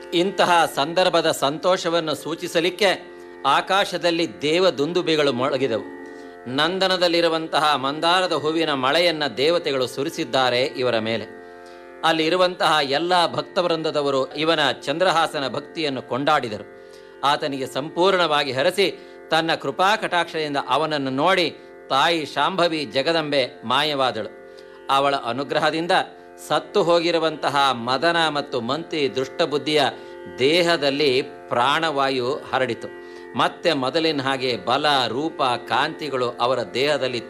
ಇಂತಹ ಸಂದರ್ಭದ ಸಂತೋಷವನ್ನು ಸೂಚಿಸಲಿಕ್ಕೆ ಆಕಾಶದಲ್ಲಿ ದೇವ ದುಂದುಬಿಗಳು ಮೊಳಗಿದವು ನಂದನದಲ್ಲಿರುವಂತಹ ಮಂದಾರದ ಹೂವಿನ ಮಳೆಯನ್ನ ದೇವತೆಗಳು ಸುರಿಸಿದ್ದಾರೆ ಇವರ ಮೇಲೆ ಅಲ್ಲಿರುವಂತಹ ಎಲ್ಲ ಭಕ್ತವೃಂದದವರು ಇವನ ಚಂದ್ರಹಾಸನ ಭಕ್ತಿಯನ್ನು ಕೊಂಡಾಡಿದರು ಆತನಿಗೆ ಸಂಪೂರ್ಣವಾಗಿ ಹರಸಿ ತನ್ನ ಕೃಪಾ ಕಟಾಕ್ಷದಿಂದ ಅವನನ್ನು ನೋಡಿ ತಾಯಿ ಶಾಂಭವಿ ಜಗದಂಬೆ ಮಾಯವಾದಳು ಅವಳ ಅನುಗ್ರಹದಿಂದ ಸತ್ತು ಹೋಗಿರುವಂತಹ ಮದನ ಮತ್ತು ಮಂತಿ ದುಷ್ಟಬುದ್ಧಿಯ ದೇಹದಲ್ಲಿ ಪ್ರಾಣವಾಯು ಹರಡಿತು ಮತ್ತೆ ಮೊದಲಿನ ಹಾಗೆ ಬಲ ರೂಪ ಕಾಂತಿಗಳು ಅವರ ದೇಹದಲ್ಲಿ